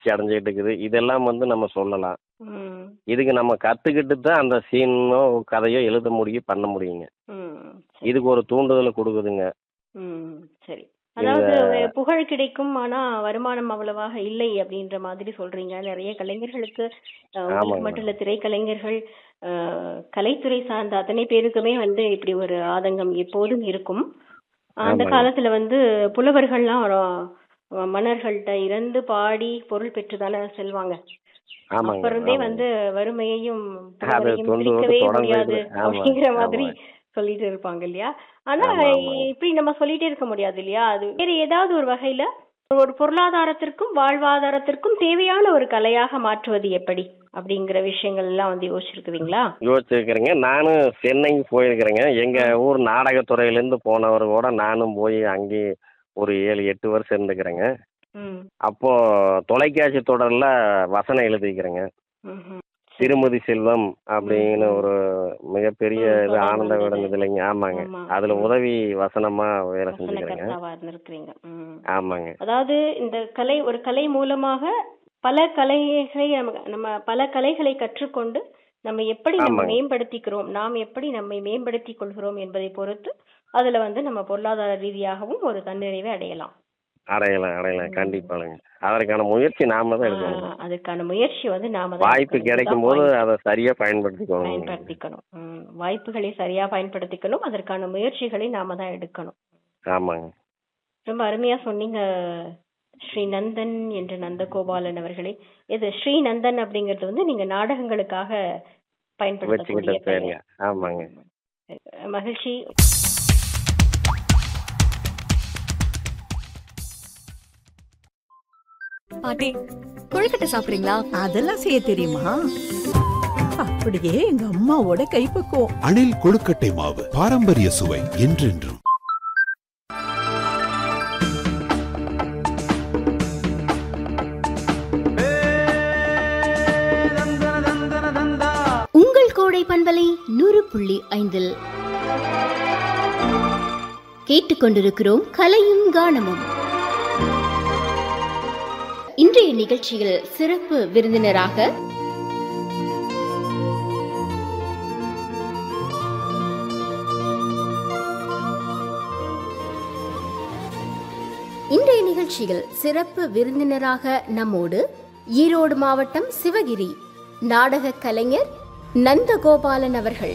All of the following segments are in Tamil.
வளர்ச்சி அடைஞ்சிட்டு இருக்குது இதெல்லாம் வந்து நம்ம சொல்லலாம் ம் இதுக்கு நம்ம கற்றுக்கிட்டு தான் அந்த சீனோ கதையோ எழுத முடியும் பண்ண முடியுங்க ம் இதுக்கு ஒரு தூண்டுதலை கொடுக்குதுங்க ம் சரி அதாவது புகழ் கிடைக்கும் ஆனா வருமானம் அவ்வளவாக இல்லை அப்படின்ற மாதிரி சொல்றீங்க நிறைய கலைஞர்களுக்கு அஹ், உங்களுக்கு ஆமாங்க. மட்டும் இல்ல திரைக்கலைஞர்கள் அஹ், கலைத்துறை சார்ந்த அத்தனை பேருக்குமே வந்து இப்படி ஒரு ஆதங்கம் எப்போதும் இருக்கும் அந்த ஆமாங்க. காலத்துல வந்து புலவர்கள்லாம் ஒரு மன்னர்கள்ட்ட இறந்து பாடி பொருள் பெற்றுதானே செல்வாங்க ஆமாங்க அப்ப இருந்தே ஆமாங்க. வந்து வறுமையையும் அது புலவரையும் தொண்டு பிரிக்கவே தொடர்ந்து முடியாது இருக்குது. ஆமா, அப்படிங்கிற மாதிரி ஆமா. சொல்லிட்டு இருப்பாங்க இல்லையா ஆனா ஆமா, ஆமா. இப்படி நம்ம சொல்லிட்டே இருக்க முடியாது இல்லையா அது வேற ஏதாவது ஒரு வகையில ஒரு பொருளாதாரத்திற்கும் வாழ்வாதாரத்திற்கும் தேவையான ஒரு கலையாக மாற்றுவது எப்படி அப்படிங்கிற விஷயங்கள் எல்லாம் வந்து யோசிச்சிருக்குவீங்களா யோசிச்சிருக்கிறேங்க நானும் சென்னைக்கு போயிருக்கிறேங்க எங்க ஊர் நாடகத்துறையிலேருந்து போனவர் கூட நானும் போய் அங்கேயே ஒரு ஏழு எட்டு வருஷம் இருந்துக்கிறேங்க ம் அப்போ தொலைக்காட்சி தொடர்ல வசனம் எழுதிக்கிறேங்க ம்ஹும். திருமதி செல்வம் அப்படின்னு ம். ஒரு மிகப்பெரிய ம், இது தொடர் ஆனந்த வந்தது. விடன் இல்லைங்க ஆமாங்க ஆமா. அதுல ம். உதவி வசனமா வேலை செஞ்சுக்கிறேங்க வசனகர்த்தாவா இருந்திருக்கிறீங்க ம் ஆமாங்க அதாவது இந்த கலை ஒரு கலை மூலமாக பல கலைகளை நம்ம நம்ம பல கலைகளை கற்றுக்கொண்டு நம்ம எப்படி நம்ம ஆமாங்க. மேம்படுத்திக்கிறோம் நாம் எப்படி நம்மை மேம்படுத்திக் கொள்கிறோம் என்பதை பொறுத்து அதுல வந்து நம்ம பொருளாதார ரீதியாகவும் ஒரு தன்னிறைவை அடையலாம் அடையலாம் அடையலாம் கண்டிப்பாங்க அதற்கான முயற்சி நாம தான் எடுக்கணும் ஆஹ் அதுக்கான முயற்சி வந்து நாம தான் வாய்ப்பு எடுக்கணும். கிடைக்கும் இதுதான் போது point. அதை சரியா பயன்படுத்திக்கணும் பயன்படுத்திக்கணும் ம், வாய்ப்புகளை சரியா பயன்படுத்திக்கணும் அதற்கான முயற்சிகளை நாம தான் எடுக்கணும் ஆமாங்க ரொம்ப அருமையா சொன்னீங்க ஸ்ரீ நந்தன் என்ற நந்தகோபாலன் அவர்களே இது ஸ்ரீ நந்தன் அப்படிங்கிறது வந்து நீங்க நாடகங்களுக்காக பயன்படுத்தக்கூடிய வச்சுக்கிட்ட பேருங்க ஆமாங்க பெயர். மகிழ்ச்சி பாட்டி கொழுக்கட்டை சாப்பிடுறீங்களா அதெல்லாம் செய்ய தெரியுமா அப்படியே எங்க அம்மாவோட கைப்பக்குவம் அணில் கொழுக்கட்டை மாவு பாரம்பரிய சுவை என்றென்றும் உங்கள் கோடை பண்பலை நூறு புள்ளி ஐந்தில் கேட்டுக்கொண்டிருக்கிறோம் கலையும் கானமும் இன்றைய நிகழ்ச்சியில் சிறப்பு விருந்தினராக இன்றைய நிகழ்ச்சியில் சிறப்பு விருந்தினராக நம்மோடு ஈரோடு மாவட்டம் சிவகிரி நாடக கலைஞர் நந்தகோபாலன் அவர்கள்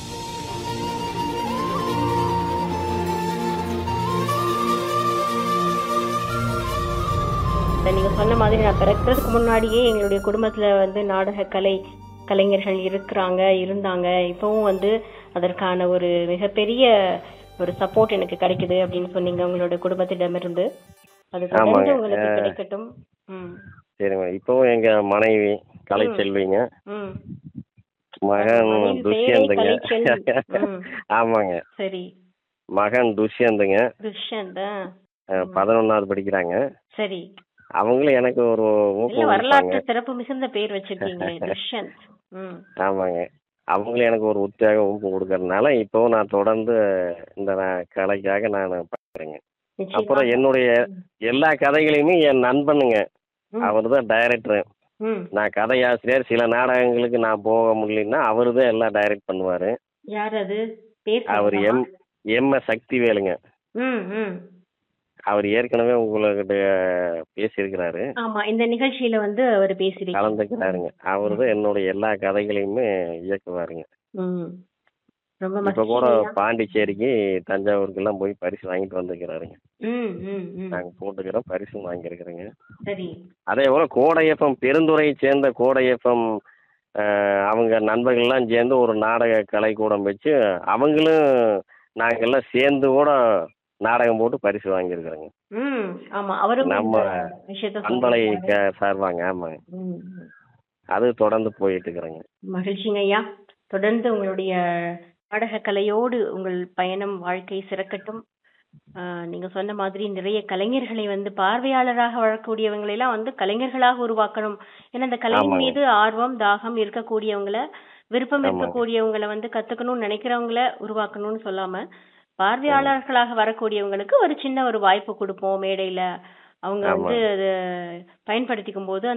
இப்ப நீங்க சொன்ன மாதிரி நான் பிறக்கிறதுக்கு முன்னாடியே எங்களுடைய குடும்பத்துல வந்து நாடக கலை கலைஞர்கள் இருக்கிறாங்க இருந்தாங்க இப்பவும் வந்து அதற்கான ஒரு மிகப்பெரிய ஒரு சப்போர்ட் எனக்கு கிடைக்குது அப்படின்னு சொன்னீங்க உங்களோட குடும்பத்திடமிருந்து அது தொடர்ந்து ஆமாங்க. உங்களுக்கு அஹ் கிடைக்கட்டும் ம் சரிங்க இப்பவும் எங்க மனைவி கலை ம். செல்விங்க ம் மகன் மனைவி பெயரே துஷ்யந்துங்க கலைச்செல்வி. ம். ஆமாங்க சரி மகன் துஷ்யந்துங்க துஷ்யந்த் ஆ. அஹ், பதினொன்னாவது படிக்கிறாங்க சரி அவங்களும் எனக்கு ஒரு இல்ல ஊக்கம் வரலாற்று கொடுப்பாங்க சிறப்பு மிகுந்த பேர் வச்சிருக்கீங்களே துஷ்யந்த் ம் ஆமாங்க அவங்களும் எனக்கு ஒரு உற்சாகம் ஊக்கம் கொடுக்கறதுனால இப்போவும் நான் தொடர்ந்து இந்த நான் கலைக்காக நான் பார்க்குறேங்க நிச்சயமா அப்புறம் என்னுடைய எல்லா கதைகளையுமே என் நண்பனுங்க ம். அவர் தான் டைரக்டர் ம் நான் கதையாசிரியர் சில நாடகங்களுக்கு நான் போக முடியலன்னா அவரு தான் எல்லாம் டைரக்ட் பண்ணுவார் யார் அது பேர் அவர் எம் சொல்லலாமா? எம் எஸ் சக்திவேலுங்க ம் ம் அவர் ஏற்கனவே உங்கள்கிட்ட பேசியிருக்கிறாரு ஆமா இந்த நிகழ்ச்சியில வந்து அவர் பேசிருக்காங்க கலந்துக்கிறாருங்க அவரு தான் என்னுடைய எல்லா கதைகளையுமே இயக்குவாருங்க ம் ரொம்ப இப்ப கூட மகிழ்ச்சி பாண்டிச்சேரிக்கு தஞ்சாவூருக்கு எல்லாம் போய் பரிசு வாங்கிட்டு வந்துக்கிறாருங்க ம் ம் ம் நாங்க போட்டுக்கிறோம் பரிசும் வாங்கியிருக்கிறோங்க சரி அதே போல கோடையப்பம் பெருந்துறையை சேர்ந்த கோடையப்பம் அவங்க நண்பர்கள்லாம் சேர்ந்து ஒரு நாடக கலைக்கூடம் வச்சு அவங்களும் நாங்கெல்லாம் சேர்ந்து கூட நாடகம் போட்டு பரிசு வாங்கியிருக்கிறோங்க ம் ஆமா அவரும் நம்ம இந்த விஷயத்த அன்பலை சொல்லியிருக்காரு. க- சார்பாங்க ஆமாங்க ம், ம். அது தொடர்ந்து போயிட்டு இருக்கிறேங்க மகிழ்ச்சிங்க ஐயா தொடர்ந்து உங்களுடைய நாடக கலையோடு உங்கள் பயணம் வாழ்க்கை சிறக்கட்டும் ஆஹ் நீங்க சொன்ன மாதிரி நிறைய கலைஞர்களை வந்து பார்வையாளராக வரக்கூடியவங்களை எல்லாம் வந்து கலைஞர்களாக உருவாக்கணும் ஏன்னா இந்த கலையின் ஆமாங்க. மீது ஆர்வம் தாகம் இருக்கக்கூடியவங்கள விருப்பம் ஆமாங்க. இருக்கக்கூடியவங்கள வந்து கத்துக்கணும்னு நினைக்கிறவங்கள உருவாக்கணும்னு சொல்லாம பார்வையாளர்களாக வரக்கூடியவங்களுக்கு ஒரு சின்ன ஒரு வாய்ப்பு கொடுப்போம் மேடையில அவங்க ஆமா. வந்து அதை பயன்படுத்திக்கும் போது